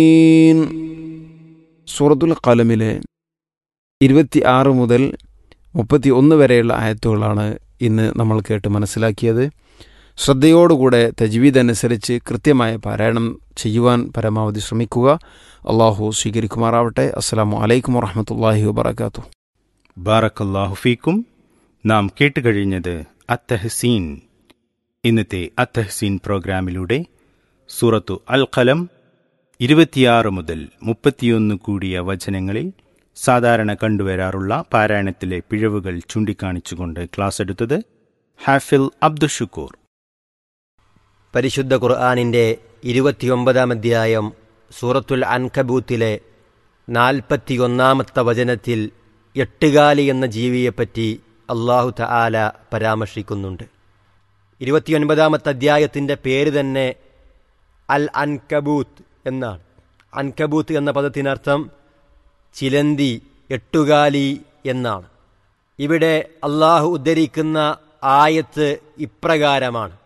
സൂറത്തുൽ കലമിലെ ഇരുപത്തി ആറ് മുതൽ മുപ്പത്തി ഒന്ന് വരെയുള്ള ആയത്തുകളാണ് ഇന്ന് നമ്മൾ കേട്ട് മനസ്സിലാക്കിയത് ശ്രദ്ധയോടുകൂടെ തജ്വീദ് അനുസരിച്ച് കൃത്യമായ പാരായണം ചെയ്യുവാൻ പരമാവധി ശ്രമിക്കുക അള്ളാഹു സ്വീകരിക്കുമാറാവട്ടെ അസ്സാം വലൈക്കും വാഹമത്തല്ലാഹി വാബർക്കാത്തു ബാറക്കല്ലാഹു ഫീക്കും നാം കേട്ടുകഴിഞ്ഞത് അത്തഹസീൻ ഇന്നത്തെ അത്തഹസീൻ പ്രോഗ്രാമിലൂടെ സൂറത്തു അൽ ഖലം ഇരുപത്തിയാറ് മുതൽ മുപ്പത്തിയൊന്ന് കൂടിയ വചനങ്ങളിൽ സാധാരണ കണ്ടുവരാറുള്ള പാരായണത്തിലെ പിഴവുകൾ ചൂണ്ടിക്കാണിച്ചുകൊണ്ട് ക്ലാസ് എടുത്തത് ഹാഫിൽ അബ്ദുഷുക്കൂർ പരിശുദ്ധ ഖുർആാനിൻ്റെ ഇരുപത്തിയൊമ്പതാം അധ്യായം സൂറത്തുൽ അൻകബൂത്തിലെ നാൽപ്പത്തിയൊന്നാമത്തെ വചനത്തിൽ എട്ടുകാലി എന്ന ജീവിയെപ്പറ്റി അള്ളാഹു തആല പരാമർശിക്കുന്നുണ്ട് ഇരുപത്തിയൊൻപതാമത്തെ അധ്യായത്തിൻ്റെ പേര് തന്നെ അൽ അൻകബൂത്ത് എന്നാണ് അൻകബൂത്ത് എന്ന പദത്തിനർത്ഥം ചിലന്തി എട്ടുകാലി എന്നാണ് ഇവിടെ അള്ളാഹു ഉദ്ധരിക്കുന്ന ആയത്ത് ഇപ്രകാരമാണ്